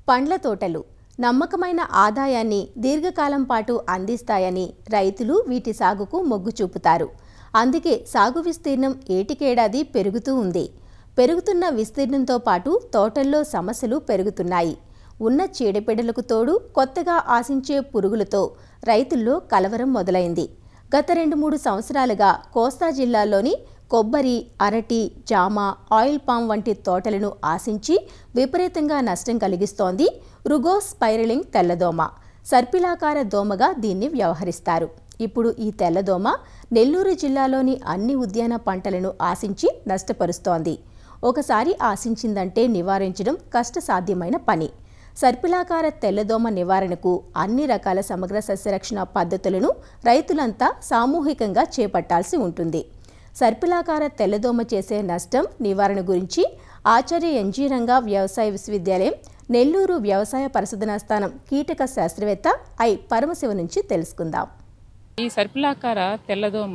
పండ్ల తోటలు నమ్మకమైన ఆదాయాన్ని దీర్ఘకాలం పాటు అందిస్తాయని రైతులు వీటి సాగుకు మొగ్గు చూపుతారు అందుకే సాగు విస్తీర్ణం ఏటికేడాది పెరుగుతూ ఉంది పెరుగుతున్న విస్తీర్ణంతో పాటు తోటల్లో సమస్యలు పెరుగుతున్నాయి ఉన్న చీడపీడలకు తోడు కొత్తగా ఆశించే పురుగులతో రైతుల్లో కలవరం మొదలైంది గత రెండు మూడు సంవత్సరాలుగా కోస్తా జిల్లాలోని కొబ్బరి అరటి జామ ఆయిల్ పామ్ వంటి తోటలను ఆశించి విపరీతంగా నష్టం కలిగిస్తోంది రుగోస్ స్పైరలింగ్ తెల్లదోమ సర్పిలాకార దోమగా దీన్ని వ్యవహరిస్తారు ఇప్పుడు ఈ తెల్లదోమ నెల్లూరు జిల్లాలోని అన్ని ఉద్యాన పంటలను ఆశించి నష్టపరుస్తోంది ఒకసారి ఆశించిందంటే నివారించడం కష్టసాధ్యమైన పని సర్పిలాకార తెల్లదోమ నివారణకు అన్ని రకాల సమగ్ర సస్యరక్షణ పద్ధతులను రైతులంతా సామూహికంగా చేపట్టాల్సి ఉంటుంది సర్పిలాకార తెల్లదోమ చేసే నష్టం నివారణ గురించి ఆచార్య ఎన్జీ రంగా వ్యవసాయ విశ్వవిద్యాలయం నెల్లూరు వ్యవసాయ పరిశోధనా స్థానం కీటక శాస్త్రవేత్త ఐ పరమశివ నుంచి తెలుసుకుందాం ఈ సర్పిలాకార తెల్లదోమ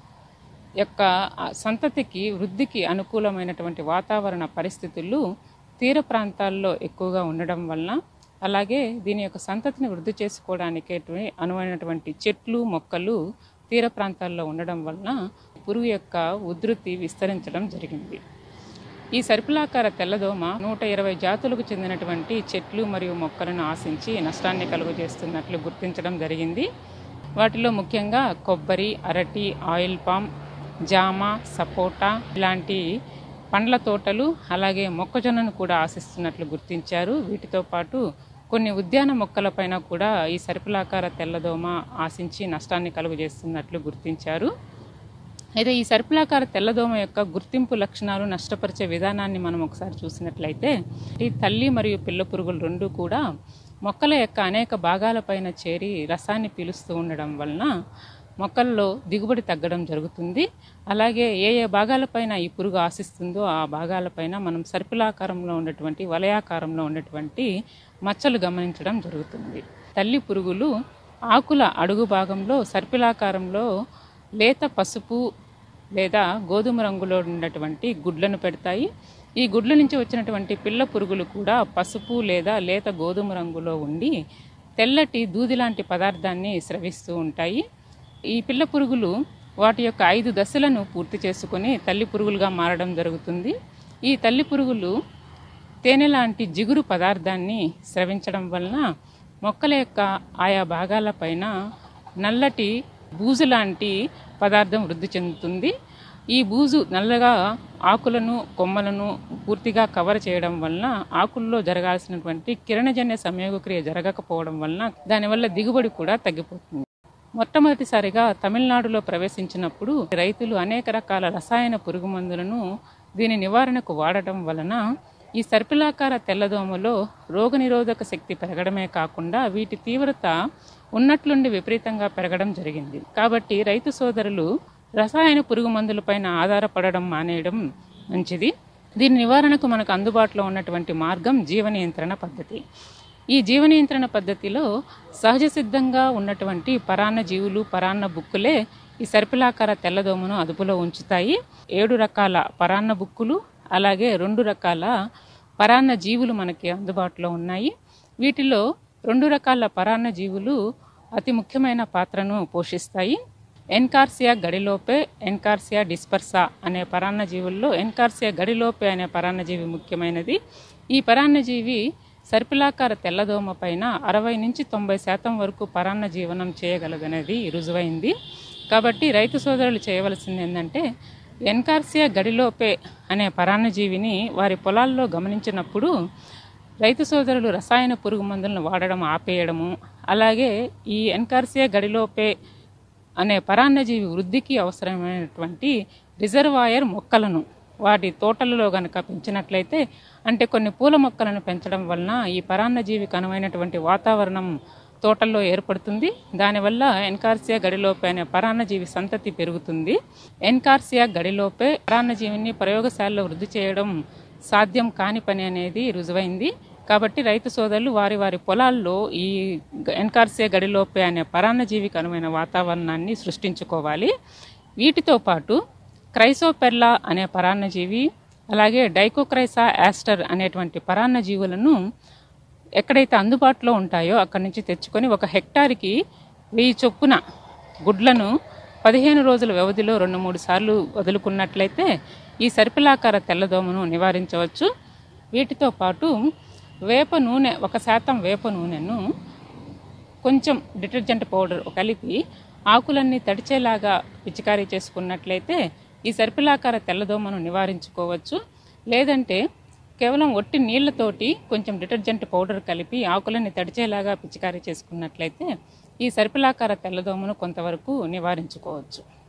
యొక్క ఆ సంతతికి వృద్ధికి అనుకూలమైనటువంటి వాతావరణ పరిస్థితులు తీర ప్రాంతాల్లో ఎక్కువగా ఉండడం వలన అలాగే దీని యొక్క సంతతిని వృద్ధి చేసుకోవడానికి అనువైనటువంటి చెట్లు మొక్కలు తీర ప్రాంతాల్లో ఉండడం వలన పురుగు యొక్క ఉధృతి విస్తరించడం జరిగింది ఈ సర్పిలాకార తెల్లదోమ నూట ఇరవై జాతులకు చెందినటువంటి చెట్లు మరియు మొక్కలను ఆశించి నష్టాన్ని కలుగజేస్తున్నట్లు గుర్తించడం జరిగింది వాటిలో ముఖ్యంగా కొబ్బరి అరటి ఆయిల్ పామ్ జామ సపోటా ఇలాంటి పండ్ల తోటలు అలాగే మొక్కజొన్నను కూడా ఆశిస్తున్నట్లు గుర్తించారు వీటితో పాటు కొన్ని ఉద్యాన మొక్కలపైన కూడా ఈ సర్పిలాకార తెల్లదోమ ఆశించి నష్టాన్ని కలుగజేస్తున్నట్లు గుర్తించారు అయితే ఈ సర్పిలాకార తెల్లదోమ యొక్క గుర్తింపు లక్షణాలు నష్టపరిచే విధానాన్ని మనం ఒకసారి చూసినట్లయితే ఈ తల్లి మరియు పిల్ల పురుగులు రెండు కూడా మొక్కల యొక్క అనేక భాగాలపైన చేరి రసాన్ని పీలుస్తూ ఉండడం వలన మొక్కల్లో దిగుబడి తగ్గడం జరుగుతుంది అలాగే ఏ ఏ భాగాలపైన ఈ పురుగు ఆశిస్తుందో ఆ భాగాలపైన మనం సర్పిలాకారంలో ఉన్నటువంటి వలయాకారంలో ఉన్నటువంటి మచ్చలు గమనించడం జరుగుతుంది తల్లి పురుగులు ఆకుల అడుగు భాగంలో సర్పిలాకారంలో లేత పసుపు లేదా గోధుమ రంగులో ఉన్నటువంటి గుడ్లను పెడతాయి ఈ గుడ్ల నుంచి వచ్చినటువంటి పిల్ల పురుగులు కూడా పసుపు లేదా లేత గోధుమ రంగులో ఉండి తెల్లటి దూది లాంటి పదార్థాన్ని స్రవిస్తూ ఉంటాయి ఈ పిల్ల పురుగులు వాటి యొక్క ఐదు దశలను పూర్తి చేసుకొని తల్లి పురుగులుగా మారడం జరుగుతుంది ఈ తల్లి పురుగులు తేనె లాంటి జిగురు పదార్థాన్ని స్రవించడం వలన మొక్కల యొక్క ఆయా భాగాలపైన నల్లటి బూజు లాంటి పదార్థం వృద్ధి చెందుతుంది ఈ బూజు నల్లగా ఆకులను కొమ్మలను పూర్తిగా కవర్ చేయడం వలన ఆకుల్లో జరగాల్సినటువంటి కిరణజన్య సంయోగక్రియ జరగకపోవడం వలన దానివల్ల దిగుబడి కూడా తగ్గిపోతుంది మొట్టమొదటిసారిగా తమిళనాడులో ప్రవేశించినప్పుడు రైతులు అనేక రకాల రసాయన పురుగు మందులను దీని నివారణకు వాడటం వలన ఈ సర్పిలాకార తెల్లదోమలో రోగనిరోధక శక్తి పెరగడమే కాకుండా వీటి తీవ్రత ఉన్నట్లుండి విపరీతంగా పెరగడం జరిగింది కాబట్టి రైతు సోదరులు రసాయన పురుగు మందులపైన ఆధారపడడం మానేయడం మంచిది దీని నివారణకు మనకు అందుబాటులో ఉన్నటువంటి మార్గం జీవ నియంత్రణ పద్ధతి ఈ జీవ నియంత్రణ పద్ధతిలో సహజ సిద్ధంగా ఉన్నటువంటి పరాన్న జీవులు పరాన్న బుక్కులే ఈ సర్పిలాకార తెల్లదోమను అదుపులో ఉంచుతాయి ఏడు రకాల పరాన్న బుక్కులు అలాగే రెండు రకాల పరాన్న జీవులు మనకి అందుబాటులో ఉన్నాయి వీటిలో రెండు రకాల పరాన్న జీవులు అతి ముఖ్యమైన పాత్రను పోషిస్తాయి ఎన్కార్సియా గడిలోపే ఎన్కార్సియా డిస్పర్సా అనే పరాన్న జీవుల్లో ఎన్కార్సియా గడిలోపే అనే పరాన్నజీవి ముఖ్యమైనది ఈ పరాన్నజీవి సర్పిలాకార తెల్లదోమ పైన అరవై నుంచి తొంభై శాతం వరకు పరాన్న జీవనం చేయగలదనేది రుజువైంది కాబట్టి రైతు సోదరులు చేయవలసింది ఏంటంటే ఎన్కార్సియా గడిలోపే అనే పరాన్నజీవిని వారి పొలాల్లో గమనించినప్పుడు రైతు సోదరులు రసాయన పురుగు మందులను వాడడం ఆపేయడము అలాగే ఈ ఎన్కార్సియా గడిలోపే అనే పరాన్నజీవి వృద్ధికి అవసరమైనటువంటి రిజర్వాయర్ మొక్కలను వాటి తోటలలో గనక పెంచినట్లయితే అంటే కొన్ని పూల మొక్కలను పెంచడం వలన ఈ పరాన్నజీవికి అనువైనటువంటి వాతావరణం తోటల్లో ఏర్పడుతుంది దానివల్ల ఎన్కార్సియా గడిలోపే అనే పరాన్నజీవి సంతతి పెరుగుతుంది ఎన్కార్సియా గడిలోపే పరాన్నజీవిని ప్రయోగశాలలో వృద్ధి చేయడం సాధ్యం కాని పని అనేది రుజువైంది కాబట్టి రైతు సోదరులు వారి వారి పొలాల్లో ఈ ఎన్కార్సియా గడిలోపే అనే పరాన్నజీవికి అనువైన వాతావరణాన్ని సృష్టించుకోవాలి వీటితో పాటు క్రైసోపెర్లా అనే పరాన్నజీవి అలాగే డైకోక్రైసా యాస్టర్ అనేటువంటి పరాన్నజీవులను ఎక్కడైతే అందుబాటులో ఉంటాయో అక్కడి నుంచి తెచ్చుకొని ఒక హెక్టార్కి వెయ్యి చొప్పున గుడ్లను పదిహేను రోజుల వ్యవధిలో రెండు మూడు సార్లు వదులుకున్నట్లయితే ఈ సర్పిలాకార తెల్లదోమను నివారించవచ్చు వీటితో పాటు వేప నూనె ఒక శాతం వేప నూనెను కొంచెం డిటర్జెంట్ పౌడర్ కలిపి ఆకులన్నీ తడిచేలాగా పిచికారీ చేసుకున్నట్లయితే ఈ సర్పిలాకార తెల్లదోమను నివారించుకోవచ్చు లేదంటే కేవలం ఒట్టి నీళ్లతోటి కొంచెం డిటర్జెంట్ పౌడర్ కలిపి ఆకులన్నీ తడిచేలాగా పిచికారీ చేసుకున్నట్లయితే ఈ సర్పిలాకార తెల్లదోమను కొంతవరకు నివారించుకోవచ్చు